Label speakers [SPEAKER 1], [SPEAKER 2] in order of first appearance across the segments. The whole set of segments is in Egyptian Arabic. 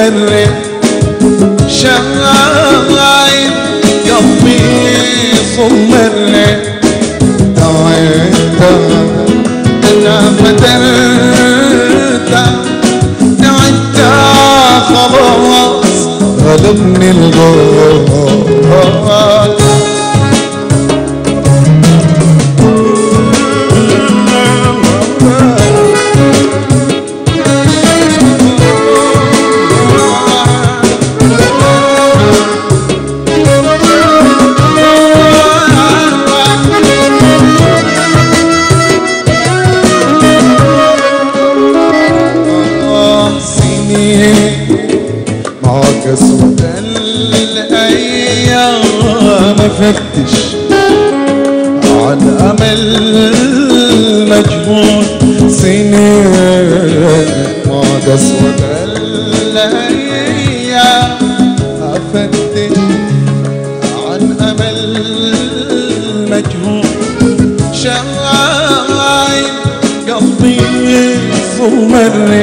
[SPEAKER 1] مرة شايف قلبي صمر تعبت انا فترت تعبت خلاص غلبني الغربة سنين معاك اسود الايام افتش عن امل مجهول سنين معاك اسود الايام افتش عن امل مجهول شايف قلبي صمر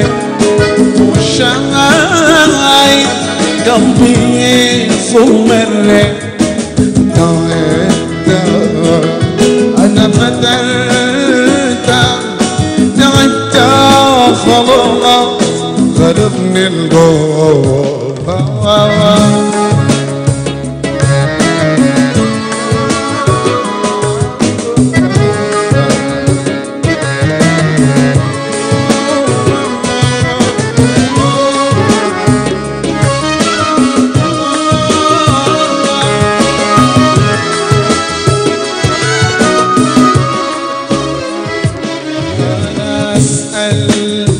[SPEAKER 1] وشايف قلبي صمر تعبت انا فترت تعبت خلاص غلبني الغربة أنا أسأل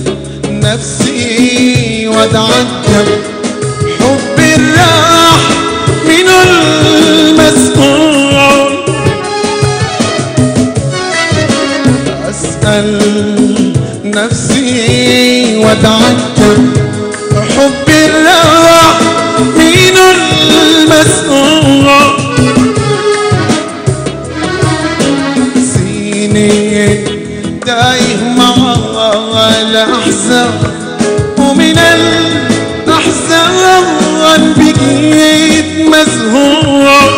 [SPEAKER 1] نفسي وأتعجب حب الراح من المسؤول أسأل نفسي وأتعجب حب الراح من المسؤول سيني تايه مع الأحزان ومن الأحزان بقيت مزهور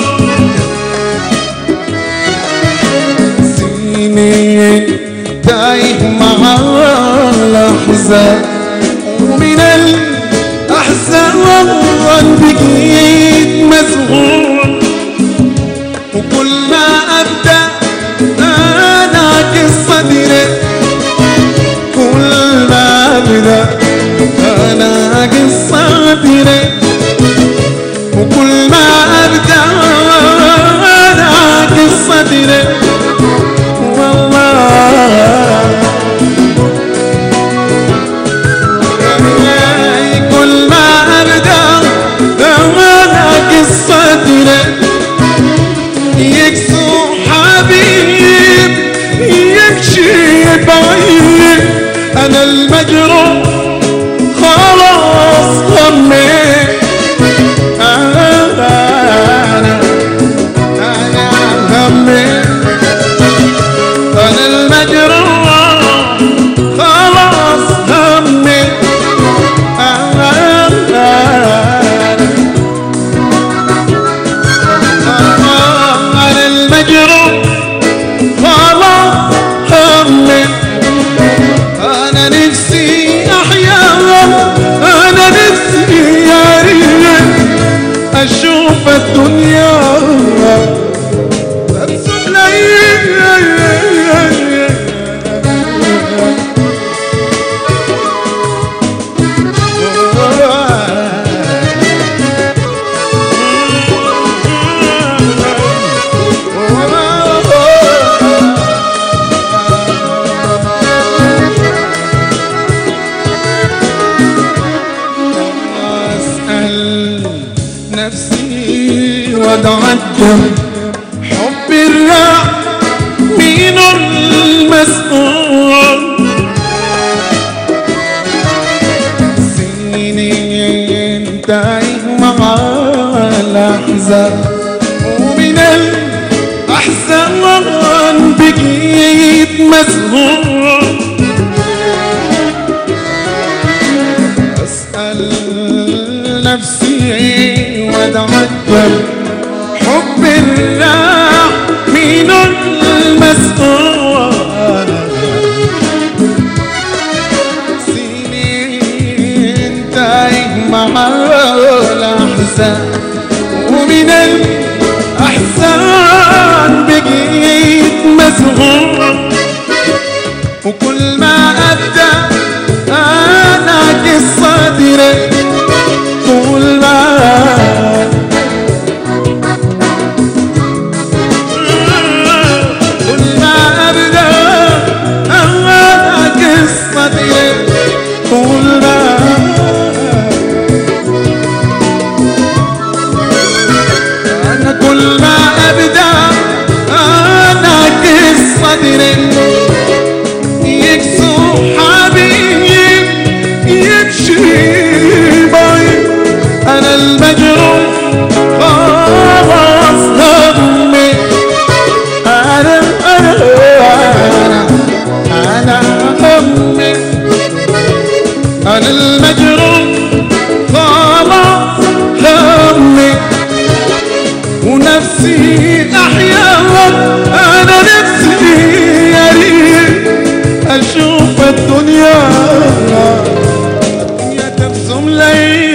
[SPEAKER 1] سيني تايه مع الأحزان ومن الأحزان بقيت مزهور وكل ما أبدأ أنا صدري كل ما أبدأ أنا صدري وكل ما أبدأ أنا صدري والله كل ما أبدأ أنا صدري يكسو حبيب يكشي بعيد انا المجروح خلاص غميت انا انا انا غميت انا المجروح خلاص غميت انا انا أنا المجروح خلاص همي أنا نفسي أحيا أنا نفسي يا ريت أشوف الدنيا تبسم أسأل نفسي وأتعجب حب الراح مين المسؤول سنين تايه مع الأحزان ومن الأحزان بقيت مسهور أسأل أتعجب حب الراح من المسؤول سنين تايه مع الأحزان ومن الأحزان بقيت مسؤول وكل ما أبدأ أنا قصتي كل ما كل ما أبدأ أنا قصتي كل ما أنا كل ما أبدأ أنا قصتي يكسو حبيب يمشي باي انا المجروح خلاص همي انا انا انا انا همي انا المجروح خلاص همي ونفسي احيا انا نفسي يا ريت اشوف الدنيا الدنيا تبسم لي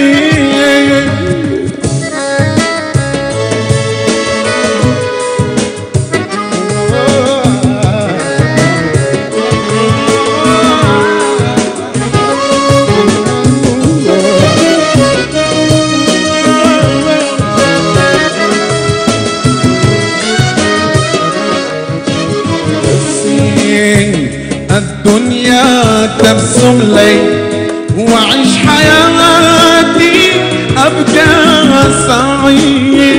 [SPEAKER 1] الدنيا تبسم لي وأعيش حياتي أبقى سعيد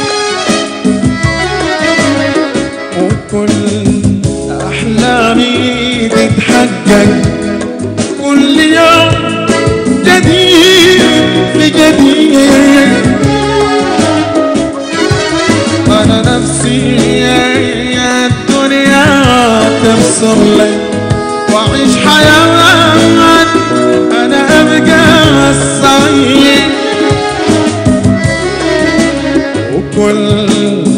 [SPEAKER 1] وكل أحلامي تتحقق كل يوم جديد في جديد أنا نفسي يا الدنيا تبصر لي وأعيش حياة أنا أبقى السعيد وكل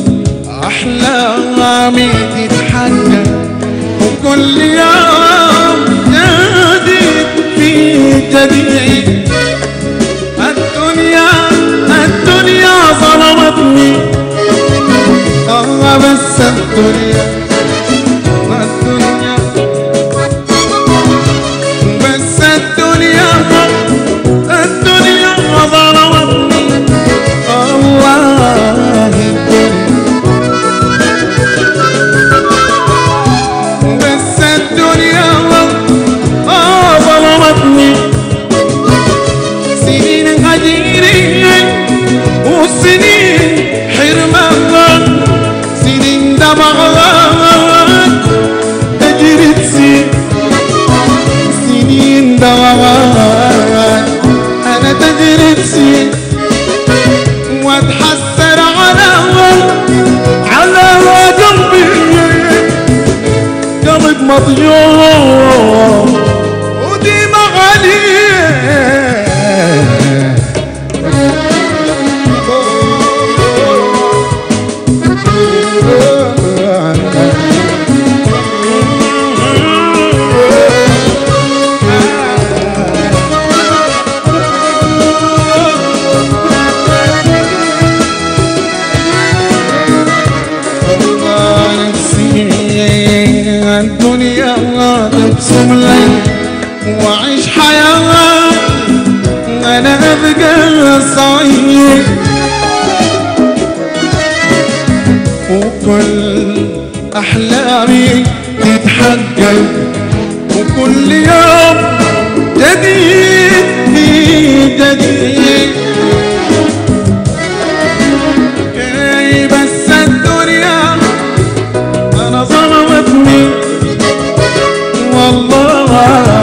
[SPEAKER 1] أحلامي تتحقق وكل يوم جديد في جديد الدنيا الدنيا ظلمتني الله بس الدنيا الدنيا بس الدنيا الدنيا ظلمتني الله الدنيا بس الدنيا آه ظلمتني سنين غديرين وسنين حرمان سنين دمعات تجري تسير سنين دمعات أنا تجري تسير واتحسر على على قلبي قلب مضيوع ودمع عليه الدنيا تبسم لي وأعيش حياة أنا أبقى سعيد وكل أحلامي تتحقق وكل يوم جديد في جديد إيه بس الدنيا أنا ظلمتني والله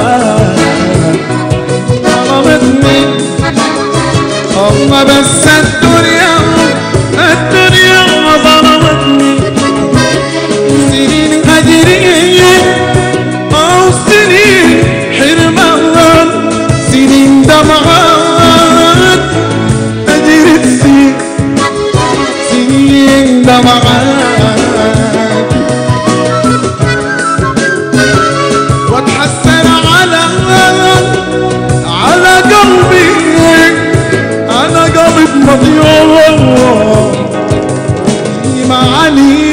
[SPEAKER 1] ظلمتني الله بس الدنيا الدنيا ظلمتني سنين هجرية أو سنين حرمان سنين دمعات أجري تسير فضي الله معاني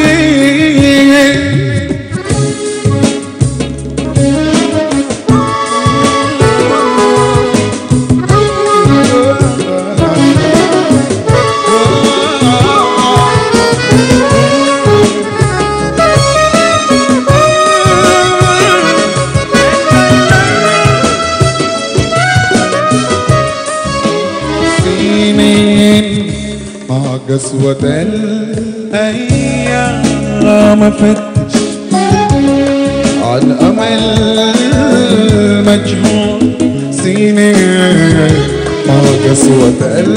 [SPEAKER 1] سنين ما قسوة الأيام فتش عن أمل مجهول سنين ما قسوة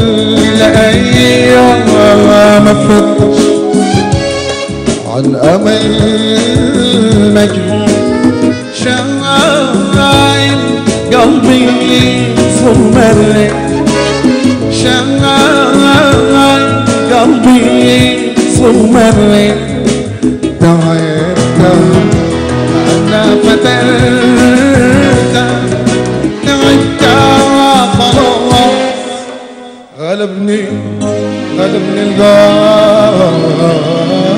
[SPEAKER 1] الأيام فتش عن أمل مجهول شايل قلبي ثم الريح شغال قلبي ثم الريح تعبت أنا فترت تعبت خلاص غلبني غلبني القهر